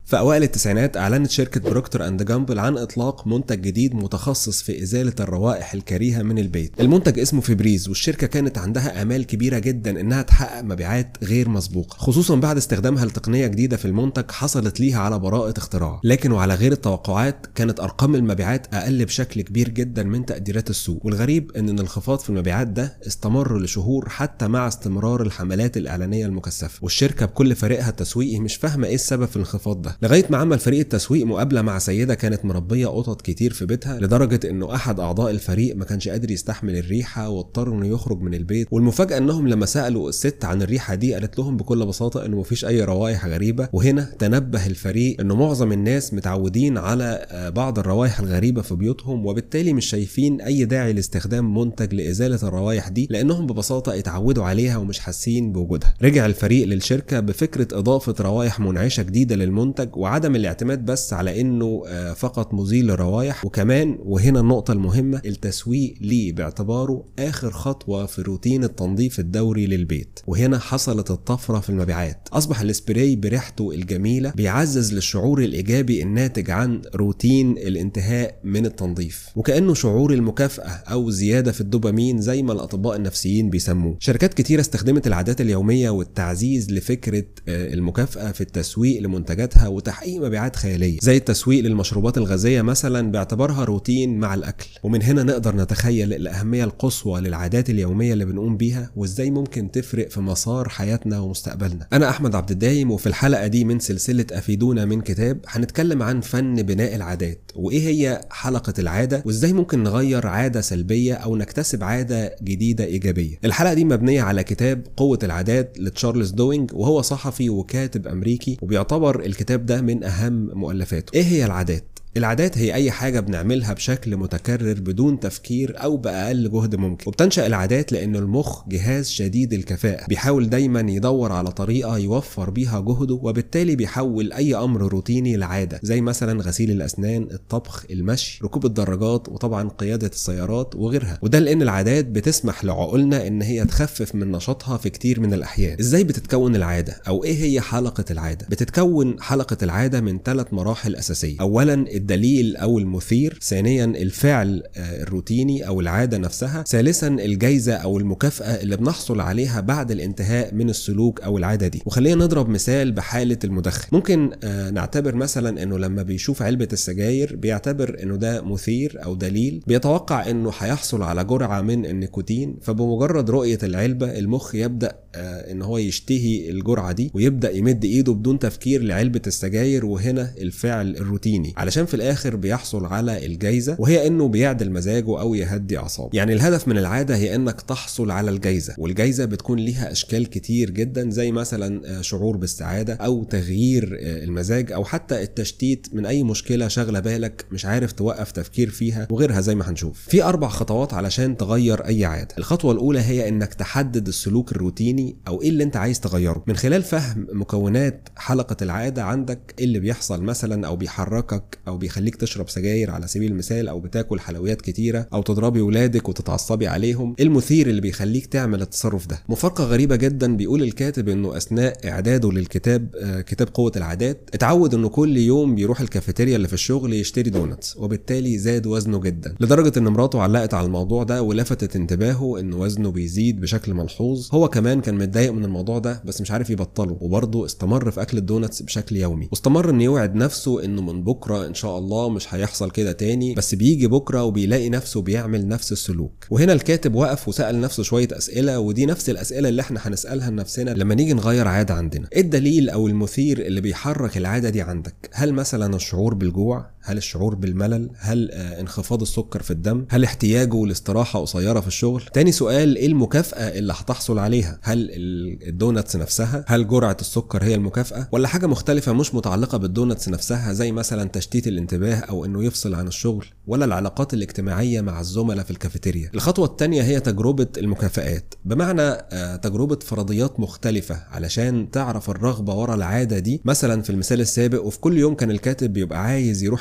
في اوائل التسعينات اعلنت شركه بروكتور اند جامبل عن اطلاق منتج جديد متخصص في ازاله الروائح الكريهه من البيت المنتج اسمه فيبريز والشركه كانت عندها امال كبيره جدا انها تحقق مبيعات غير مسبوقه خصوصا بعد استخدامها لتقنيه جديده في المنتج حصلت ليها على براءه اختراع لكن وعلى غير التوقعات كانت ارقام المبيعات اقل بشكل كبير جدا من تقديرات السوق والغريب ان الانخفاض في المبيعات ده استمر لشهور حتى مع استمرار الحملات الاعلانيه المكثفه والشركه بكل فريقها التسويقي مش فاهمه ايه السبب في الانخفاض ده لغايه ما عمل فريق التسويق مقابله مع سيده كانت مربيه قطط كتير في بيتها لدرجه انه احد اعضاء الفريق ما كانش قادر يستحمل الريحه واضطر انه يخرج من البيت والمفاجاه انهم لما سالوا الست عن الريحه دي قالت لهم بكل بساطه انه مفيش اي روائح غريبه وهنا تنبه الفريق انه معظم الناس متعودين على آه، بعض الروائح الغريبه في بيوتهم وبالتالي مش شايفين اي داعي لاستخدام منتج لازاله الروائح دي لانهم ببساطه اتعودوا عليها ومش حاسين بوجودها رجع الفريق للشركه بفكره اضافه روائح منعشه جديده للمنتج وعدم الاعتماد بس على انه آه، فقط مزيل للروائح وكمان وهنا النقطه المهمه التسويق ليه باعتباره اخر خطوه في روتين التنظيف الدوري للبيت وهنا حصلت الطفره في المبيعات اصبح السبراي بريحته الجميله بيعزز للشعور الايجابي الناتج عن روتين الانتهاء من التنظيف وكانه شعور المكافاه او زياده في الدوبامين زي ما الاطباء النفسيين بيسموه شركات كتيره استخدمت العادات اليوميه والتعزيز لفكره آه، المكافاه في التسويق لمنتجاتها وتحقيق مبيعات خياليه زي التسويق للمشروبات الغازيه مثلا باعتبارها روتين مع الاكل ومن هنا نقدر نتخيل الاهميه القصوى للعادات اليوميه اللي بنقوم بيها وازاي ممكن تفرق في مسار حياتنا ومستقبلنا انا احمد عبد الدايم وفي الحلقه دي من سلسله افيدونا من كتاب هنتكلم عن فن بناء العادات وايه هي حلقه العاده وازاي ممكن نغير عاده سلبيه او نكتسب عاده جديده ايجابيه الحلقه دي مبنيه على كتاب قوه العادات لتشارلز دوينج وهو صحفي وكاتب امريكي وبيعتبر الكتاب ده من اهم مؤلفاته ايه هي العادات العادات هي أي حاجة بنعملها بشكل متكرر بدون تفكير أو بأقل جهد ممكن وبتنشأ العادات لأن المخ جهاز شديد الكفاءة بيحاول دايما يدور على طريقة يوفر بيها جهده وبالتالي بيحول أي أمر روتيني لعادة زي مثلا غسيل الأسنان الطبخ المشي ركوب الدراجات وطبعا قيادة السيارات وغيرها وده لأن العادات بتسمح لعقولنا إن هي تخفف من نشاطها في كتير من الأحيان إزاي بتتكون العادة أو إيه هي حلقة العادة بتتكون حلقة العادة من ثلاث مراحل أساسية أولا الدليل او المثير ثانيا الفعل آه، الروتيني او العاده نفسها ثالثا الجايزه او المكافاه اللي بنحصل عليها بعد الانتهاء من السلوك او العاده دي وخلينا نضرب مثال بحاله المدخن ممكن آه، نعتبر مثلا انه لما بيشوف علبه السجاير بيعتبر انه ده مثير او دليل بيتوقع انه هيحصل على جرعه من النيكوتين فبمجرد رؤيه العلبه المخ يبدا آه، ان هو يشتهي الجرعه دي ويبدا يمد ايده بدون تفكير لعلبه السجاير وهنا الفعل الروتيني علشان في الاخر بيحصل على الجايزه وهي انه بيعدل مزاجه او يهدي اعصابه يعني الهدف من العاده هي انك تحصل على الجايزه والجايزه بتكون ليها اشكال كتير جدا زي مثلا آه، شعور بالسعاده او تغيير آه، المزاج او حتى التشتيت من اي مشكله شاغله بالك مش عارف توقف تفكير فيها وغيرها زي ما هنشوف في اربع خطوات علشان تغير اي عاده الخطوه الاولى هي انك تحدد السلوك الروتيني او ايه اللي انت عايز تغيره من خلال فهم مكونات حلقه العاده عندك ايه اللي بيحصل مثلا او بيحركك او بيخليك تشرب سجاير على سبيل المثال او بتاكل حلويات كتيره او تضربي ولادك وتتعصبي عليهم إيه المثير اللي بيخليك تعمل التصرف ده مفارقه غريبه جدا بيقول الكاتب انه اثناء اعداده للكتاب آه، كتاب قوه العادات اتعود انه كل يوم بيروح الكافيتيريا اللي في الشغل يشتري دونتس وبالتالي زاد وزنه جدا لدرجه ان مراته علقت على الموضوع ده ولفتت انتباهه ان وزنه بيزيد بشكل ملحوظ هو كمان كان متضايق من الموضوع ده بس مش عارف يبطله وبرضه استمر في اكل الدونتس بشكل يومي واستمر انه يوعد نفسه انه من بكره ان شاء الله مش هيحصل كده تاني بس بيجي بكره وبيلاقي نفسه بيعمل نفس السلوك وهنا الكاتب وقف وسال نفسه شويه اسئله ودي نفس الاسئله اللي احنا هنسالها لنفسنا لما نيجي نغير عاده عندنا ايه الدليل او المثير اللي بيحرك العاده دي عندك هل مثلا الشعور بالجوع هل الشعور بالملل هل آه، انخفاض السكر في الدم هل احتياجه لاستراحه قصيره في الشغل تاني سؤال ايه المكافاه اللي هتحصل عليها هل ال- الدونتس نفسها هل جرعه السكر هي المكافاه ولا حاجه مختلفه مش متعلقه بالدونتس نفسها زي مثلا تشتيت الانتباه او انه يفصل عن الشغل ولا العلاقات الاجتماعيه مع الزملاء في الكافيتيريا الخطوه الثانيه هي تجربه المكافآت بمعنى آه، تجربه فرضيات مختلفه علشان تعرف الرغبه ورا العاده دي مثلا في المثال السابق وفي كل يوم كان الكاتب بيبقى عايز يروح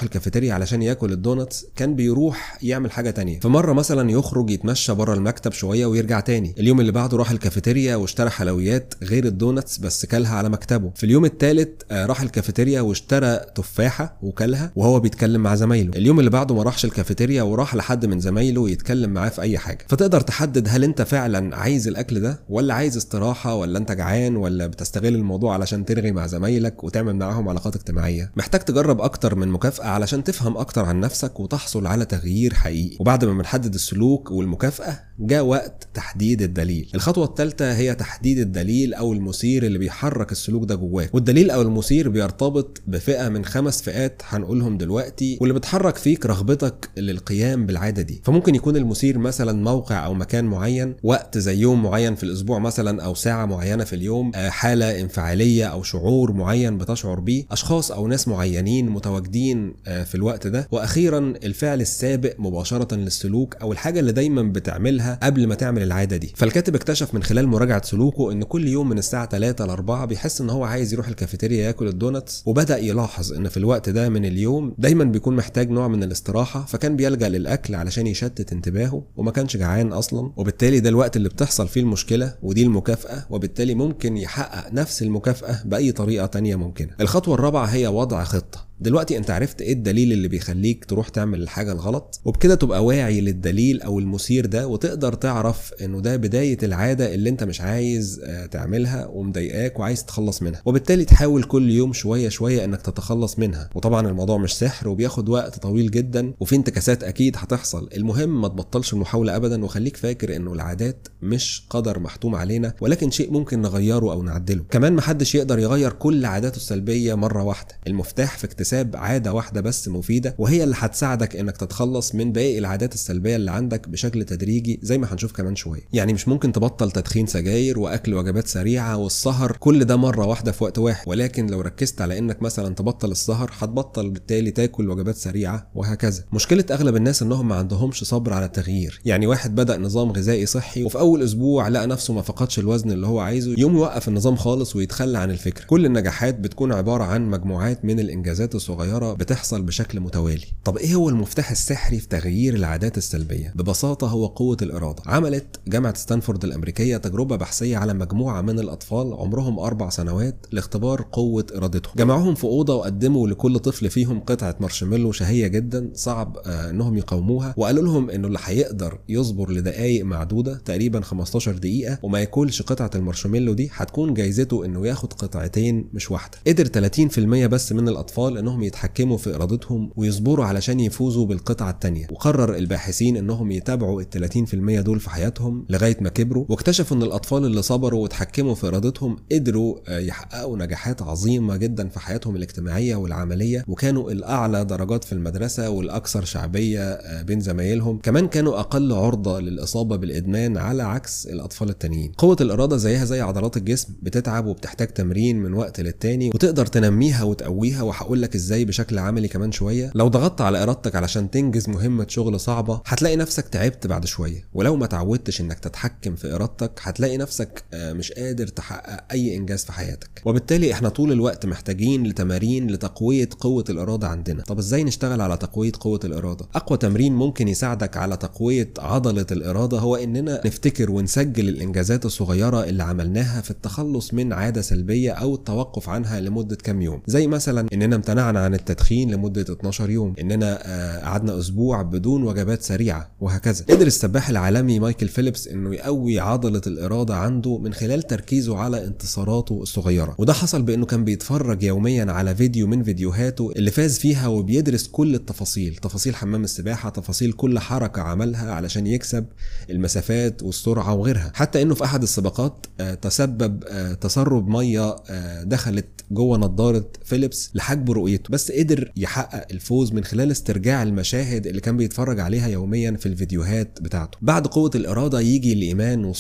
الكافيتيريا علشان ياكل الدونتس كان بيروح يعمل حاجه تانية فمره مثلا يخرج يتمشى بره المكتب شويه ويرجع تاني اليوم اللي بعده راح الكافيتيريا واشترى حلويات غير الدونتس بس كلها على مكتبه في اليوم الثالث راح الكافيتيريا واشترى تفاحه وكلها وهو بيتكلم مع زمايله اليوم اللي بعده ما راحش الكافيتيريا وراح لحد من زمايله يتكلم معاه في اي حاجه فتقدر تحدد هل انت فعلا عايز الاكل ده ولا عايز استراحه ولا انت جعان ولا بتستغل الموضوع علشان ترغي مع زمايلك وتعمل معاهم علاقات اجتماعيه محتاج تجرب اكتر من مكافاه علشان تفهم اكتر عن نفسك وتحصل على تغيير حقيقي وبعد ما بنحدد السلوك والمكافاه جاء وقت تحديد الدليل الخطوه الثالثه هي تحديد الدليل او المثير اللي بيحرك السلوك ده جواك والدليل او المثير بيرتبط بفئه من خمس فئات هنقولهم دلوقتي واللي بتحرك فيك رغبتك للقيام بالعاده دي فممكن يكون المثير مثلا موقع او مكان معين وقت زي يوم معين في الاسبوع مثلا او ساعه معينه في اليوم حاله انفعاليه او شعور معين بتشعر بيه اشخاص او ناس معينين متواجدين في الوقت ده واخيرا الفعل السابق مباشره للسلوك او الحاجه اللي دايما بتعملها قبل ما تعمل العاده دي فالكاتب اكتشف من خلال مراجعه سلوكه ان كل يوم من الساعه 3 ل 4 بيحس ان هو عايز يروح الكافيتيريا ياكل الدونتس وبدا يلاحظ ان في الوقت ده من اليوم دايما بيكون محتاج نوع من الاستراحه فكان بيلجا للاكل علشان يشتت انتباهه وما كانش جعان اصلا وبالتالي ده الوقت اللي بتحصل فيه المشكله ودي المكافاه وبالتالي ممكن يحقق نفس المكافاه باي طريقه تانية ممكنه الخطوه الرابعه هي وضع خطه دلوقتي انت عرفت ايه الدليل اللي بيخليك تروح تعمل الحاجه الغلط وبكده تبقى واعي للدليل او المثير ده وتقدر تعرف انه ده بدايه العاده اللي انت مش عايز تعملها ومضايقاك وعايز تتخلص منها وبالتالي تحاول كل يوم شويه شويه انك تتخلص منها وطبعا الموضوع مش سحر وبياخد وقت طويل جدا وفي انتكاسات اكيد هتحصل المهم ما تبطلش المحاوله ابدا وخليك فاكر انه العادات مش قدر محتوم علينا ولكن شيء ممكن نغيره او نعدله كمان محدش يقدر يغير كل عاداته السلبيه مره واحده المفتاح في اكتساب عاده واحده بس مفيده وهي اللي هتساعدك انك تتخلص من باقي العادات السلبيه اللي عندك بشكل تدريجي زي ما هنشوف كمان شويه يعني مش ممكن تبطل تدخين سجاير واكل وجبات سريعه والسهر كل ده مره واحده في وقت واحد ولكن لو ركزت على انك مثلا تبطل السهر هتبطل بالتالي تاكل وجبات سريعه وهكذا مشكله اغلب الناس انهم ما عندهمش صبر على التغيير يعني واحد بدا نظام غذائي صحي وفي اول اسبوع لقى نفسه ما فقدش الوزن اللي هو عايزه يوم يوقف النظام خالص ويتخلى عن الفكره كل النجاحات بتكون عباره عن مجموعات من الانجازات الصغيره بتحصل بشكل متوالي طب ايه هو المفتاح السحري في تغيير العادات السلبيه ببساطه هو قوه الاراده عملت جامعه ستانفورد الامريكيه تجربه بحثيه على مجموعه من الاطفال عمرهم اربع سنوات لاختبار قوه ارادتهم جمعوهم في اوضه وقدموا لكل طفل فيهم قطعه مارشميلو شهيه جدا صعب آه انهم يقاوموها وقالوا لهم انه اللي هيقدر يصبر لدقائق معدوده تقريبا 15 دقيقه وما ياكلش قطعه المارشميلو دي هتكون جايزته انه ياخد قطعتين مش واحده قدر 30% بس من الاطفال انهم يتحكموا في ارادتهم ويصبروا علشان يفوزوا بالقطعه الثانيه وقرر الباحثين انهم يتابعوا ال 30% دول في حياتهم لغايه ما كبروا واكتشفوا ان الاطفال اللي صبروا وتحكموا في ارادتهم قدروا يحققوا نجاحات عظيمه جدا في حياتهم الاجتماعيه والعمليه وكانوا الاعلى درجات في المدرسه والاكثر شعبيه بين زمايلهم كمان كانوا اقل عرضه للاصابه بالادمان على عكس الاطفال التانيين قوه الاراده زيها زي عضلات الجسم بتتعب وبتحتاج تمرين من وقت للتاني وتقدر تنميها وتقويها وهقول لك ازاي بشكل عملي كمان شويه لو ضغطت على ارادتك علشان تنجز مهمه شغل صعبه هتلاقي نفسك تعبت بعد شويه ولو ما تعودتش انك تتحكم في ارادتك هتلاقي نفسك مش قادر تحقق اي انجاز في حياتك وبالتالي احنا طول الوقت محتاجين لتمارين لتقويه قوه الاراده عندنا طب ازاي نشتغل على تقويه قوه الاراده اقوى تمرين ممكن يساعدك على تقويه عضله الاراده هو اننا نفتكر ونسجل الانجازات الصغيره اللي عملناها في التخلص من عاده سلبيه او التوقف عنها لمده كام يوم زي مثلا اننا امتنعنا عن التدخين لمده 12 يوم اننا قعدنا اسبوع بدون وجبات سريعه وهكذا قدر السباح العالمي مايكل فيليبس انه يقوي عضله الاراده عنده من خلال تركيزه على انتصاراته الصغيره وده حصل بانه كان بيتفرج يوميا على فيديو من فيديوهاته اللي فاز فيها وبيدرس كل التفاصيل تفاصيل حمام السباحه تفاصيل كل حركه عملها علشان يكسب المسافات والسرعه وغيرها حتى انه في احد السباقات تسبب تسرب ميه دخلت جوه نظاره فيليبس لحجب رؤيته بس قدر يحقق الفوز من خلال استرجاع المشاهد اللي كان بيتفرج عليها يوميا في الفيديوهات بتاعته بعد قوه الاراده يجي الايمان والصحبه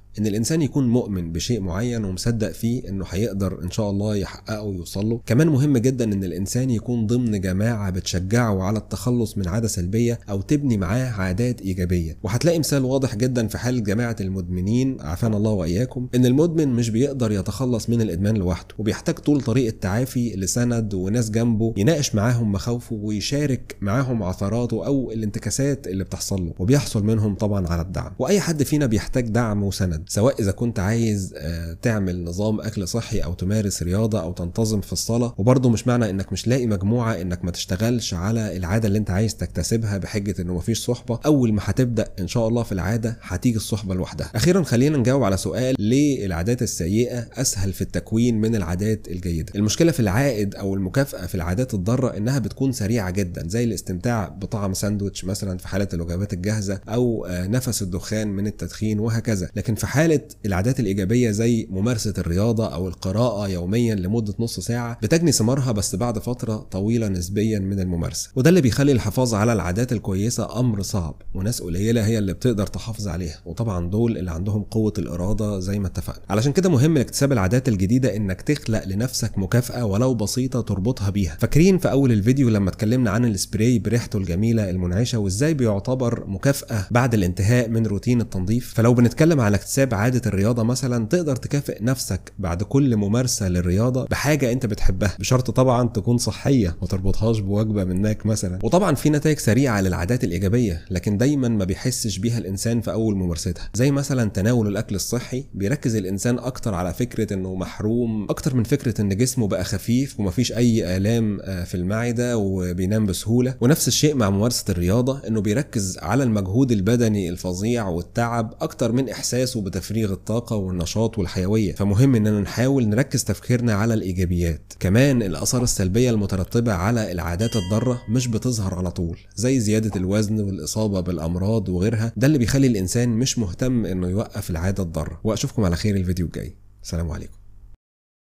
ان الانسان يكون مؤمن بشيء معين ومصدق فيه انه هيقدر ان شاء الله يحققه ويوصل له كمان مهم جدا ان الانسان يكون ضمن جماعه بتشجعه على التخلص من عاده سلبيه او تبني معاه عادات ايجابيه وهتلاقي مثال واضح جدا في حاله جماعه المدمنين عافانا الله واياكم ان المدمن مش بيقدر يتخلص من الادمان لوحده وبيحتاج طول طريق التعافي لسند وناس جنبه يناقش معاهم مخاوفه ويشارك معاهم عثراته او الانتكاسات اللي بتحصل له وبيحصل منهم طبعا على الدعم واي حد فينا بيحتاج دعم وسند سواء اذا كنت عايز آه، تعمل نظام اكل صحي او تمارس رياضه او تنتظم في الصلاه وبرضه مش معنى انك مش لاقي مجموعه انك ما تشتغلش على العاده اللي انت عايز تكتسبها بحجه انه مفيش صحبه اول ما هتبدا ان شاء الله في العاده هتيجي الصحبه لوحدها اخيرا خلينا نجاوب على سؤال ليه العادات السيئه اسهل في التكوين من العادات الجيده المشكله في العائد او المكافاه في العادات الضاره انها بتكون سريعه جدا زي الاستمتاع بطعم ساندوتش مثلا في حاله الوجبات الجاهزه او آه، نفس الدخان من التدخين وهكذا لكن في حاله العادات الايجابيه زي ممارسه الرياضه او القراءه يوميا لمده نص ساعه بتجني ثمارها بس بعد فتره طويله نسبيا من الممارسه وده اللي بيخلي الحفاظ على العادات الكويسه امر صعب وناس قليله هي اللي بتقدر تحافظ عليها وطبعا دول اللي عندهم قوه الاراده زي ما اتفقنا علشان كده مهم لاكتساب العادات الجديده انك تخلق لنفسك مكافاه ولو بسيطه تربطها بيها فاكرين في اول الفيديو لما اتكلمنا عن السبراي بريحته الجميله المنعشه وازاي بيعتبر مكافاه بعد الانتهاء من روتين التنظيف فلو بنتكلم على اكتساب عاده الرياضه مثلا تقدر تكافئ نفسك بعد كل ممارسه للرياضه بحاجه انت بتحبها بشرط طبعا تكون صحيه ما تربطهاش بوجبه منك مثلا وطبعا في نتائج سريعه للعادات الايجابيه لكن دايما ما بيحسش بيها الانسان في اول ممارستها زي مثلا تناول الاكل الصحي بيركز الانسان اكتر على فكره انه محروم اكتر من فكره ان جسمه بقى خفيف ومفيش اي الام آه، في المعده وبينام بسهوله ونفس الشيء مع ممارسه الرياضه انه بيركز على المجهود البدني الفظيع والتعب اكتر من احساسه بتفريغ الطاقه والنشاط والحيويه فمهم اننا نحاول نركز تفكيرنا على الايجابيات كمان الاثار السلبيه المترتبه على العادات الضاره مش بتظهر على طول زي زياده الوزن والاصابه بالامراض وغيرها ده اللي بيخلي الانسان مش مهتم انه يوقف العاده الضاره واشوفكم على خير الفيديو الجاي سلام عليكم